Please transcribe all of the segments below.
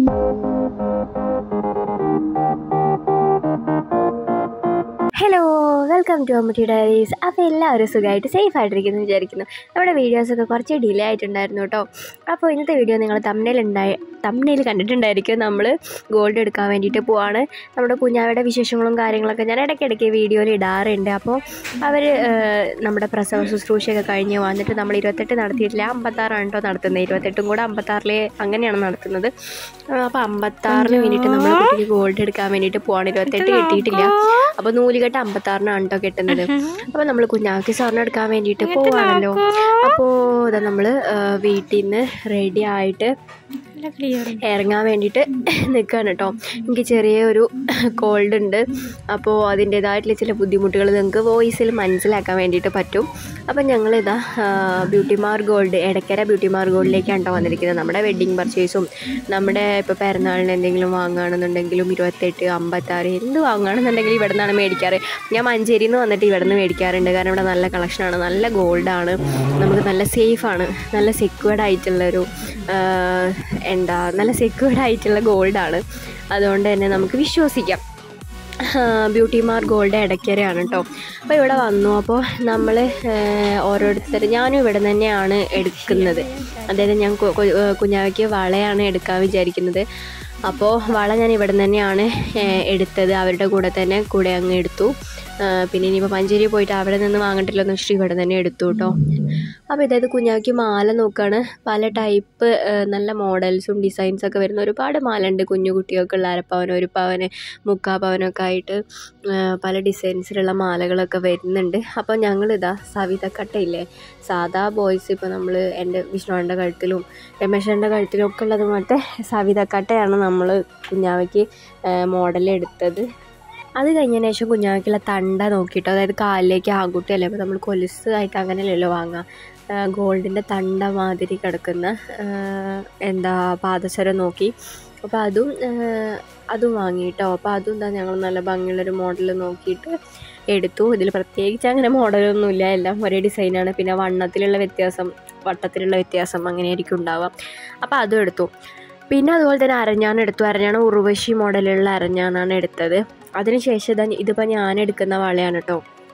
hello welcome to Ammootty diaries അപ്പോൾ എല്ലാവരും സുഖമായിട്ട് സേഫ് ആയിട്ടിരിക്കുന്നു വിചാരിക്കുന്നു നമ്മുടെ വീഡിയോസൊക്കെ കുറച്ച് ഡിലേ ആയിട്ടുണ്ടായിരുന്നു കേട്ടോ അപ്പോൾ ഇന്നത്തെ വീഡിയോ നിങ്ങൾ തമ്മിലുണ്ടായി തമ്മിൽ കണ്ടിട്ടുണ്ടായിരിക്കും നമ്മൾ ഗോൾഡ് എടുക്കാൻ വേണ്ടിയിട്ട് പോവാണ് നമ്മുടെ കുഞ്ഞാവയുടെ വിശേഷങ്ങളും കാര്യങ്ങളൊക്കെ ഞാൻ ഇടയ്ക്കിടയ്ക്ക് വീഡിയോയിൽ ഇടാറുണ്ട് അപ്പോൾ അവർ നമ്മുടെ പ്രസവ ശുശ്രൂഷയൊക്കെ കഴിഞ്ഞ് വന്നിട്ട് നമ്മൾ ഇരുപത്തെട്ട് നടത്തിയിട്ടില്ല അമ്പത്താറാണ് കേട്ടോ നടത്തുന്നത് ഇരുപത്തെട്ടും കൂടെ അമ്പത്താറിൽ അങ്ങനെയാണ് നടത്തുന്നത് അപ്പോൾ അമ്പത്താറിന് വേണ്ടിയിട്ട് നമ്മൾ കുട്ടിക്ക് ഗോൾഡ് എടുക്കാൻ വേണ്ടിയിട്ട് പോവാണ് ഇരുപത്തെട്ട് കിട്ടിയിട്ടില്ല അപ്പോൾ നൂലുകെട്ട് അമ്പത്താറിനാണ് കേട്ടോ കെട്ടുന്നത് അപ്പോൾ നമ്മൾ കുഞ്ഞാക്ക് സ്വർണ്ണം എടുക്കാൻ വേണ്ടിയിട്ട് പോവാണല്ലോ അപ്പോൾ ഇതാ നമ്മൾ വീട്ടിൽ നിന്ന് റെഡി ആയിട്ട് ഇറങ്ങാൻ വേണ്ടിയിട്ട് നിൽക്കുകയാണ് കേട്ടോ എനിക്ക് ചെറിയൊരു കോൾഡ് ഉണ്ട് അപ്പോൾ അതിൻ്റേതായിട്ടുള്ള ചില ബുദ്ധിമുട്ടുകൾ നിങ്ങൾക്ക് വോയിസിൽ മനസ്സിലാക്കാൻ വേണ്ടിയിട്ട് പറ്റും അപ്പം ഞങ്ങളിതാ ബ്യൂട്ടി മാർ ഗോൾഡ് എടക്കര ബ്യൂട്ടി മാർ ഗോൾഡിലേക്കാണ് കേട്ടോ വന്നിരിക്കുന്നത് നമ്മുടെ വെഡ്ഡിങ് പർച്ചേസും നമ്മുടെ ഇപ്പോൾ പിറന്നാളിന് എന്തെങ്കിലും വാങ്ങുകയാണെന്നുണ്ടെങ്കിലും ഇരുപത്തെട്ട് അമ്പത്താറ് എന്ത് വാങ്ങുകയാണെന്നുണ്ടെങ്കിലും ഇവിടെ നിന്നാണ് മേടിക്കാറ് ഞാൻ മഞ്ചേരിയിൽ നിന്ന് വന്നിട്ട് ഇവിടെ നിന്ന് മേടിക്കാറുണ്ട് കാരണം ഇവിടെ നല്ല കളക്ഷനാണ് നല്ല ഗോൾഡാണ് നമുക്ക് നല്ല സേഫാണ് നല്ല സെക്യൂർഡ് ആയിട്ടുള്ളൊരു എന്താ നല്ല സെക്യൂർഡ് ആയിട്ടുള്ള ഗോൾഡാണ് അതുകൊണ്ട് തന്നെ നമുക്ക് വിശ്വസിക്കാം ബ്യൂട്ടി മാർ ഗോൾഡ് ഇടയ്ക്കരയാണ് കേട്ടോ അപ്പോൾ ഇവിടെ വന്നു അപ്പോൾ നമ്മൾ ഓരോരുത്തർ ഞാനും ഇവിടെ തന്നെയാണ് എടുക്കുന്നത് അതായത് ഞാൻ കു- കു- കുഞ്ഞാവയ്ക്ക് വളയാണ് എടുക്കാൻ വിചാരിക്കുന്നത് അപ്പോൾ വള ഞാൻ ഇവിടെ തന്നെയാണ് ഏഹ്, എടുത്തത് അവരുടെ കൂടെ തന്നെ കൂടെ അങ്ങ് എടുത്തു ആ, പിന്നെ ഇനിയിപ്പോൾ മഞ്ചേരി പോയിട്ട് അവിടെ നിന്ന് വാങ്ങണ്ടില്ലെന്ന് വെച്ചിട്ട് ഇവിടെ തന്നെ എടുത്തു കേട്ടോ അപ്പോൾ ഇതായത് കുഞ്ഞാവയ്ക്ക് മാല നോക്കുകയാണ് പല ടൈപ്പ് നല്ല മോഡൽസും ഡിസൈൻസൊക്കെ വരുന്ന ഒരുപാട് മാല ഉണ്ട് കുഞ്ഞു കുട്ടികൾക്കുള്ള അരപ്പവൻ ഒരു പവന് മുക്കാ പവനൊക്കെ ആയിട്ട് ആ, പല ഡിസൈൻസിലുള്ള മാലകളൊക്കെ വരുന്നുണ്ട് അപ്പോൾ ഞങ്ങളിതാ സവിതക്കട്ടയില്ലേ സാധാ ബോയ്സ് ഇപ്പോൾ നമ്മൾ എൻ്റെ വിഷ്ണുവിൻ്റെ കഴുത്തിലും രമേശൻ്റെ കഴുത്തിലും ഒക്കെ ഉള്ളത് മറ്റേ സവിതക്കട്ടയാണ് നമ്മൾ കുഞ്ഞാവയ്ക്ക് മോഡൽ എടുത്തത് അത് കഴിഞ്ഞതിന് ശേഷം കുഞ്ഞാവയ്ക്കുള്ള തണ്ട നോക്കിയിട്ടോ അതായത് കാലിലേക്ക് ആൺകുട്ടിയല്ലേ അപ്പോൾ നമ്മൾ കൊലുസ് ആയിട്ട് അങ്ങനെയല്ലല്ലോ വാങ്ങുക ഗോൾഡിൻ്റെ തണ്ട മാതിരി കിടക്കുന്ന ആ, എന്താ പാദസരം നോക്കി അപ്പോൾ അതും ആ, അതും വാങ്ങിയിട്ടോ അപ്പോൾ അതും എന്താ ഞങ്ങൾ നല്ല ഭംഗിയുള്ളൊരു മോഡൽ നോക്കിയിട്ട് എടുത്തു ഇതിൽ പ്രത്യേകിച്ച് അങ്ങനെ മോഡലൊന്നുമില്ല എല്ലാം ഒരേ ഡിസൈനാണ് പിന്നെ വണ്ണത്തിലുള്ള വ്യത്യാസം വട്ടത്തിലുള്ള വ്യത്യാസം അങ്ങനെയായിരിക്കും ഉണ്ടാവുക അപ്പോൾ അതും എടുത്തു പിന്നെ അതുപോലെ തന്നെ അരഞ്ഞാൺ എടുത്തു അരഞ്ഞാണ് ഉർവശി മോഡലുള്ള അരഞ്ഞാണാണ് എടുത്തത് അതിനുശേഷം ഇതാ ഇതിപ്പോൾ ഞാൻ എടുക്കുന്ന വളയാണ് കേട്ടോ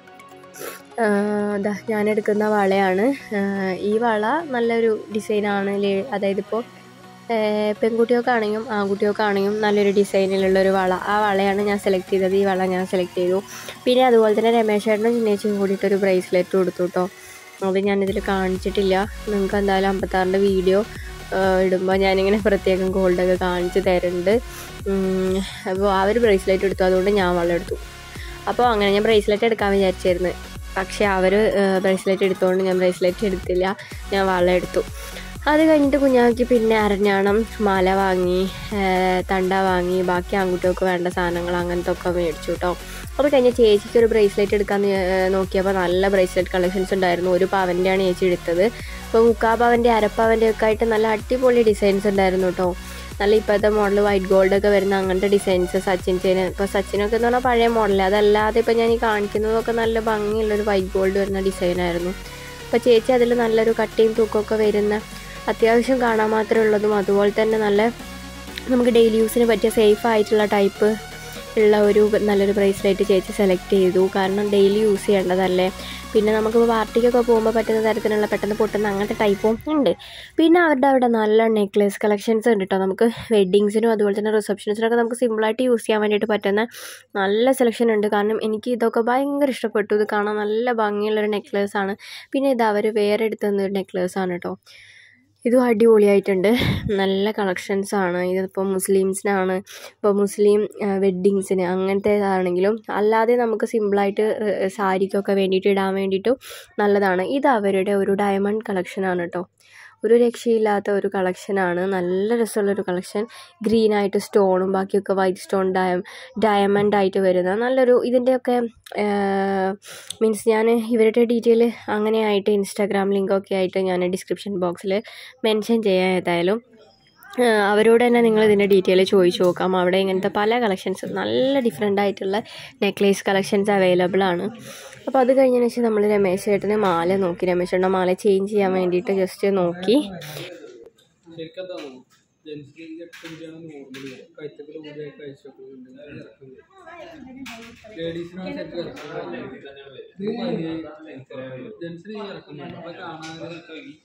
ഇതാ ഞാൻ എടുക്കുന്ന വളയാണ് ആ, ഈ വള നല്ലൊരു ഡിസൈനാണ് അതായത് ഇപ്പോൾ പെൺകുട്ടികൾക്കാണെങ്കിലും ആൺകുട്ടികൾക്കാണെങ്കിലും നല്ലൊരു ഡിസൈനിലുള്ളൊരു വള ആ വളയാണ് ഞാൻ സെലക്ട് ചെയ്തത് ഈ വള ഞാൻ സെലക്ട് ചെയ്തു പിന്നെ അതുപോലെ തന്നെ രമേശേട്ടനും ചിന്നേച്ചിയും കൂടിയിട്ടൊരു ബ്രേസ്ലെറ്റ് കൊടുത്തു കേട്ടോ അത് ഞാനിതിൽ കാണിച്ചിട്ടില്ല നിങ്ങൾക്ക് എന്തായാലും അമ്പത്താറിൻ്റെ വീഡിയോ ഇടുമ്പോൾ ഞാനിങ്ങനെ പ്രത്യേകം ഗോൾഡൊക്കെ കാണിച്ച് തരുന്നുണ്ട് ഉം, അപ്പോൾ ആ ഒരു ബ്രേസ്ലെറ്റ് എടുത്തു അതുകൊണ്ട് ഞാൻ വള എടുത്തു അപ്പോൾ അങ്ങനെ ഞാൻ ബ്രേസ്ലെറ്റ് എടുക്കാൻ വിചാരിച്ചായിരുന്നു പക്ഷേ അവർ ബ്രേസ്ലെറ്റ് എടുത്തുകൊണ്ട് ഞാൻ ബ്രേസ്ലെറ്റ് എടുത്തില്ല ഞാൻ വള എടുത്തു അത് കഴിഞ്ഞിട്ട് കുഞ്ഞാക്ക് പിന്നെ അരഞ്ഞാണം മാല വാങ്ങി ഏഹ് തണ്ട വാങ്ങി ബാക്കി ആൺകുട്ടികൾക്ക് വേണ്ട സാധനങ്ങൾ അങ്ങനത്തെ ഒക്കെ മേടിച്ചു കേട്ടോ അത് കഴിഞ്ഞ് ചേച്ചിക്ക് ഒരു ബ്രേസ്ലെറ്റ് എടുക്കാൻ നോക്കിയപ്പോൾ നല്ല ബ്രേസ്ലെറ്റ് കളക്ഷൻസ് ഉണ്ടായിരുന്നു ഒരു പവൻ്റെയാണ് ചേച്ചി എടുത്തത് അപ്പോൾ മുക്കാ പവൻ്റെ അരപ്പവൻ്റെ ഒക്കെ ആയിട്ട് നല്ല അടിപൊളി ഡിസൈൻസ് ഉണ്ടായിരുന്നു കേട്ടോ നല്ല ഇപ്പോഴത്തെ മോഡൽ വൈറ്റ് ഗോൾഡ് ഒക്കെ വരുന്ന അങ്ങനത്തെ ഡിസൈൻസ് സച്ചിൻ ചേന് ഇപ്പോൾ സച്ചിനൊക്കെ എന്ന് പറഞ്ഞാൽ പഴയ മോഡൽ അതല്ലാതെ ഇപ്പോൾ ഞാൻ ഈ കാണിക്കുന്നതൊക്കെ നല്ല ഭംഗിയുള്ളൊരു വൈറ്റ് ഗോൾഡ് വരുന്ന ഡിസൈനായിരുന്നു അപ്പോൾ ചേച്ചി അതിൽ നല്ലൊരു കട്ടിയും തൂക്കമൊക്കെ വരുന്ന അത്യാവശ്യം കാണാൻ മാത്രമേ ഉള്ളതും അതുപോലെ തന്നെ നല്ല നമുക്ക് ഡെയിലി യൂസിന് പറ്റിയ സേഫ് ആയിട്ടുള്ള ടൈപ്പ് ഉള്ള ഒരു നല്ലൊരു ബ്രേസ്ലെറ്റ് ചേച്ചി സെലക്ട് ചെയ്തു കാരണം ഡെയിലി യൂസ് ചെയ്യേണ്ടതല്ലേ പിന്നെ നമുക്കിപ്പോൾ പാർട്ടിക്കൊക്കെ പോകുമ്പോൾ പറ്റുന്ന തരത്തിലുള്ള പെട്ടെന്ന് പൊട്ടുന്ന അങ്ങനത്തെ ടൈപ്പും ഉണ്ട് പിന്നെ അവരുടെ അവിടെ നല്ല നെക്ലേസ് കളക്ഷൻസ് ഉണ്ട് കേട്ടോ നമുക്ക് വെഡ്ഡിങ്സിനും അതുപോലെ തന്നെ റിസപ്ഷൻസിനൊക്കെ നമുക്ക് സിമ്പിളായിട്ട് യൂസ് ചെയ്യാൻ വേണ്ടിയിട്ട് പറ്റുന്ന നല്ല സെലക്ഷൻ ഉണ്ട് കാരണം എനിക്ക് ഇതൊക്കെ ഭയങ്കര ഇഷ്ടപ്പെട്ടു ഇത് കാണാൻ നല്ല ഭംഗിയുള്ളൊരു നെക്ലേസ് ആണ് പിന്നെ ഇത് അവർ വേറെ എടുത്തു തന്നൊരു നെക്ലേസ് ആണ് കേട്ടോ ഇതും അടിപൊളിയായിട്ടുണ്ട് നല്ല കളക്ഷൻസ് ആണ് ഇതിപ്പോൾ മുസ്ലിംസിനാണ് ഇപ്പോൾ മുസ്ലിം വെഡ്ഡിങ്സിന് അങ്ങനത്തേതാണെങ്കിലും അല്ലാതെ നമുക്ക് സിമ്പിളായിട്ട് സാരിക്കൊക്കെ വേണ്ടിയിട്ട് ഇടാൻ വേണ്ടിയിട്ടും നല്ലതാണ് ഇത് അവരുടെ ഒരു ഡയമണ്ട് കളക്ഷനാണ് കേട്ടോ ഒരു രക്ഷയില്ലാത്ത ഒരു കളക്ഷനാണ് നല്ല രസമുള്ളൊരു കളക്ഷൻ ഗ്രീൻ ആയിട്ട് സ്റ്റോണും ബാക്കിയൊക്കെ വൈറ്റ് സ്റ്റോൺ ഡയ ഡയമണ്ട് ആയിട്ട് വരുന്ന നല്ലൊരു ഇതിൻ്റെയൊക്കെ മീൻസ് ഞാൻ ഇവരുടെ ഡീറ്റെയിൽ അങ്ങനെ ആയിട്ട് ഇൻസ്റ്റാഗ്രാം ലിങ്കൊക്കെ ആയിട്ട് ഞാൻ ഡിസ്ക്രിപ്ഷൻ ബോക്സിൽ മെൻഷൻ ചെയ്യാം ഏതായാലും ആ, അവരോട് തന്നെ നിങ്ങൾ ഇതിൻ്റെ ഡീറ്റെയിൽ ചോദിച്ചു നോക്കാം അവിടെ ഇങ്ങനത്തെ പല കളക്ഷൻസ് നല്ല ഡിഫറെൻ്റ് ആയിട്ടുള്ള നെക്ലേസ് കളക്ഷൻസ് അവൈലബിൾ ആണ് അപ്പോൾ അത് കഴിഞ്ഞതിന് ശേഷം നമ്മൾ രമേശ് ചേട്ടന് മാല നോക്കി രമേശ് ചേട്ടൻ്റെ മാല ചേഞ്ച് ചെയ്യാൻ വേണ്ടിയിട്ട് ജസ്റ്റ് നോക്കി ജെൻസിന് എട്ടഞ്ചാണ് നോർമൽ കൈത്തക്കൽ കൂടിയ കഴിച്ചൊക്കെ ലേഡീസിനാണ് ശരിക്കും ഇറക്കുന്നത് ജെൻസിന് ഇറക്കുന്നുണ്ട് അപ്പൊ കാണാൻ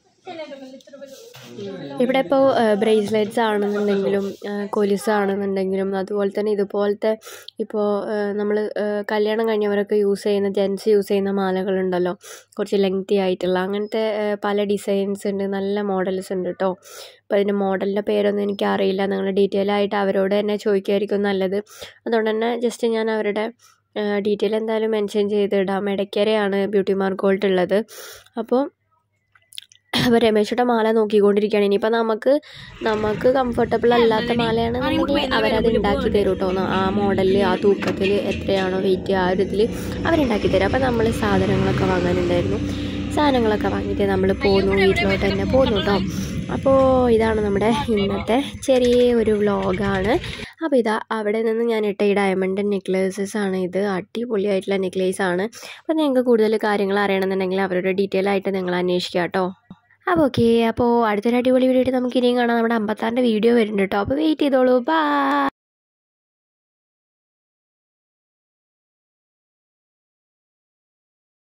ഇവിടെ ഇപ്പോൾ ബ്രേസ്ലെറ്റ്സ് ആണെന്നുണ്ടെങ്കിലും കൊലുസ് ആണെന്നുണ്ടെങ്കിലും അതുപോലെ തന്നെ ഇതുപോലത്തെ ഇപ്പോൾ നമ്മൾ കല്യാണം കഴിഞ്ഞവരൊക്കെ യൂസ് ചെയ്യുന്ന ജെൻസ് യൂസ് ചെയ്യുന്ന മാലകളുണ്ടല്ലോ കുറച്ച് ലെങ്തി ആയിട്ടുള്ള അങ്ങനത്തെ ആ, പല ഡിസൈൻസ് ഉണ്ട് നല്ല മോഡൽസ് ഉണ്ട് കേട്ടോ അപ്പോൾ അതിൻ്റെ മോഡലിൻ്റെ പേരൊന്നും എനിക്കറിയില്ല നിങ്ങൾ ഡീറ്റെയിൽ ആയിട്ട് അവരോട് തന്നെ ചോദിക്കുമായിരിക്കും നല്ലത് അതുകൊണ്ട് തന്നെ ജസ്റ്റ് ഞാൻ അവരുടെ ഡീറ്റെയിൽ എന്തായാലും മെൻഷൻ ചെയ്തിടാം ഇടയ്ക്കരയാണ് ബ്യൂട്ടി മാർക്ക് ഗോൾഡ് ഉള്ളത് അപ്പോൾ അപ്പോൾ രമേശയുടെ മാല നോക്കിക്കൊണ്ടിരിക്കുകയാണ് ഇനിയിപ്പോൾ നമുക്ക് നമുക്ക് കംഫർട്ടബിൾ അല്ലാത്ത മാലയാണെന്നുണ്ടെങ്കിൽ അവരത് ഉണ്ടാക്കി തരും കേട്ടോ ആ മോഡലിൽ ആ തൂക്കത്തിൽ എത്രയാണോ വെയിറ്റ് ആ ഒരു ഇതിൽ അവരുണ്ടാക്കി തരും അപ്പോൾ നമ്മൾ സാധനങ്ങളൊക്കെ വാങ്ങാനുണ്ടായിരുന്നു സാധനങ്ങളൊക്കെ വാങ്ങിയിട്ട് നമ്മൾ പോന്നു വീട്ടിലോട്ട് തന്നെ പോന്നു കേട്ടോ അപ്പോൾ ഇതാണ് നമ്മുടെ ഇന്നത്തെ ചെറിയ ഒരു വ്ളോഗാണ് അപ്പോൾ ഇതാ അവിടെ നിന്ന് ഞാൻ ഇട്ട ഈ ഡയമണ്ട് നെക്ലേസസ് ആണ് ഇത് അടിപൊളിയായിട്ടുള്ള നെക്ലേസ് ആണ് അപ്പോൾ നിങ്ങൾക്ക് കൂടുതൽ കാര്യങ്ങൾ അറിയണമെന്നുണ്ടെങ്കിൽ അവരുടെ ഡീറ്റെയിൽ ആയിട്ട് നിങ്ങൾ അന്വേഷിക്കുക കേട്ടോ അപ്പോൾ ഓക്കെ അപ്പോൾ അടുത്തൊരു അടിപൊളി വീഡിയോ ആയിട്ട് നമുക്ക് ഇനിയും കാണാം നമ്മുടെ അമ്പത്താറിൻ്റെ വീഡിയോ വരുന്നുണ്ട് കേട്ടോ അപ്പോൾ വെയിറ്റ് ചെയ്തോളൂ ബൈ